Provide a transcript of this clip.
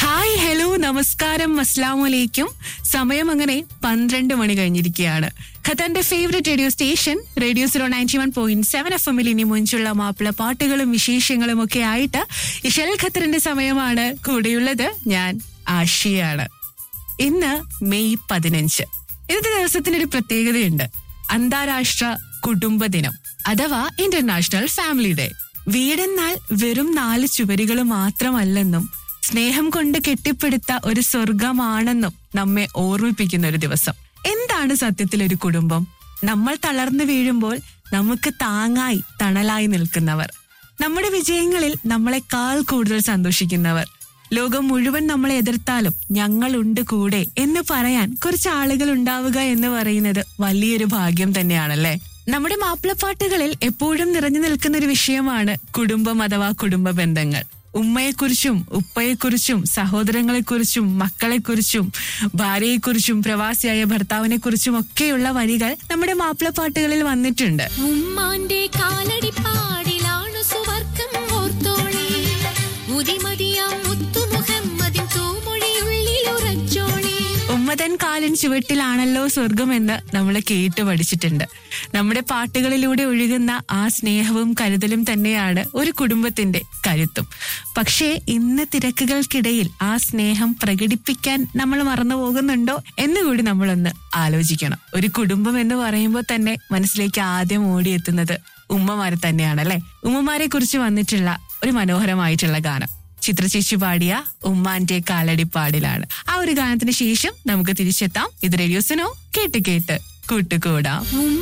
hi hello നമസ്കാരം അസ്ലാം വലൈക്കും സമയം അങ്ങനെ പന്ത്രണ്ട് മണി കഴിഞ്ഞിരിക്കുകയാണ് ഖത്തറിന്റെ favourite radio station radio zero ninety one point seven F എമ്മിൽ ഇനി മുഞ്ചുള്ള മാപ്പിള പാട്ടുകളും വിശേഷങ്ങളും ഒക്കെ ആയിട്ട് ഇഷൽ ഖത്തറിന്റെ സമയമാണ് കൂടെയുള്ളത് ഞാൻ ആഷിയാണ് ഇന്ന് മെയ് പതിനഞ്ച് ഇന്നത്തെ ദിവസത്തിനൊരു പ്രത്യേകതയുണ്ട് അന്താരാഷ്ട്ര കുടുംബ ദിനം അഥവാ ഇന്റർനാഷണൽ ഫാമിലി ഡേ വീടെന്നാൽ വെറും നാല് ചുവരുകൾ മാത്രമല്ലെന്നും സ്നേഹം കൊണ്ട് കെട്ടിപ്പടുത്ത ഒരു സ്വർഗമാണെന്നും നമ്മെ ഓർമ്മിപ്പിക്കുന്ന ഒരു ദിവസം എന്താണ് സത്യത്തിൽ ഒരു കുടുംബം നമ്മൾ തളർന്നു വീഴുമ്പോൾ നമുക്ക് താങ്ങായി തണലായി നിൽക്കുന്നവർ നമ്മുടെ വിജയങ്ങളിൽ നമ്മളെക്കാൾ കൂടുതൽ സന്തോഷിക്കുന്നവർ ലോകം മുഴുവൻ നമ്മളെ എതിർത്താലും ഞങ്ങളുണ്ട് കൂടെ എന്ന് പറയാൻ കുറച്ച് ആളുകൾ ഉണ്ടാവുക എന്ന് പറയുന്നത് വലിയൊരു ഭാഗ്യം തന്നെയാണല്ലേ നമ്മുടെ മാപ്പിളപ്പാട്ടുകളിൽ എപ്പോഴും നിറഞ്ഞു നിൽക്കുന്ന ഒരു വിഷയമാണ് കുടുംബം അഥവാ കുടുംബ ബന്ധങ്ങൾ ഉമ്മയെക്കുറിച്ചും ഉപ്പയെക്കുറിച്ചും സഹോദരങ്ങളെക്കുറിച്ചും മക്കളെക്കുറിച്ചും ഭാര്യയെക്കുറിച്ചും പ്രവാസിയായ ഭർത്താവിനെ കുറിച്ചും ഒക്കെയുള്ള വരികൾ നമ്മുടെ മാപ്പിളപ്പാട്ടുകളിൽ വന്നിട്ടുണ്ട് ഉമ്മാന്റെ കാലടിപ്പാടിലാണു സുവർക്കം ഓർത്തോളി ഉദിമതിയാം മുത്തു മുഹമ്മദിൻ തൂമൊഴിയുള്ളിലുറച്ചോളി ഉമ്മതൻ കാലൻ ചുവട്ടിലാണല്ലോ സ്വർഗമെന്ന് നമ്മൾ കേട്ടു പഠിച്ചിട്ടുണ്ട് നമ്മുടെ പാട്ടുകളിലൂടെ ഒഴുകുന്ന ആ സ്നേഹവും കരുതലും തന്നെയാണ് ഒരു കുടുംബത്തിന്റെ കരുത്തും പക്ഷേ ഇന്ന് തിരക്കുകൾക്കിടയിൽ ആ സ്നേഹം പ്രകടിപ്പിക്കാൻ നമ്മൾ മറന്നു പോകുന്നുണ്ടോ എന്നുകൂടി നമ്മളൊന്ന് ആലോചിക്കണം ഒരു കുടുംബം എന്ന് പറയുമ്പോൾ തന്നെ മനസ്സിലേക്ക് ആദ്യം ഓടിയെത്തുന്നത് ഉമ്മമാരെ തന്നെയാണല്ലേ ഉമ്മമാരെ കുറിച്ച് വന്നിട്ടുള്ള ഒരു മനോഹരമായിട്ടുള്ള ഗാനം ചിത്രചേച്ചി പാടിയ ഉമ്മാന്റെ കാലടിപ്പാടിലാണ് ആ ഒരു ഗാനത്തിന് ശേഷം നമുക്ക് തിരിച്ചെത്താം ഇത് റേഡിയോസിനോ കേട്ട് കേട്ട് കൂട്ടുകൂടാം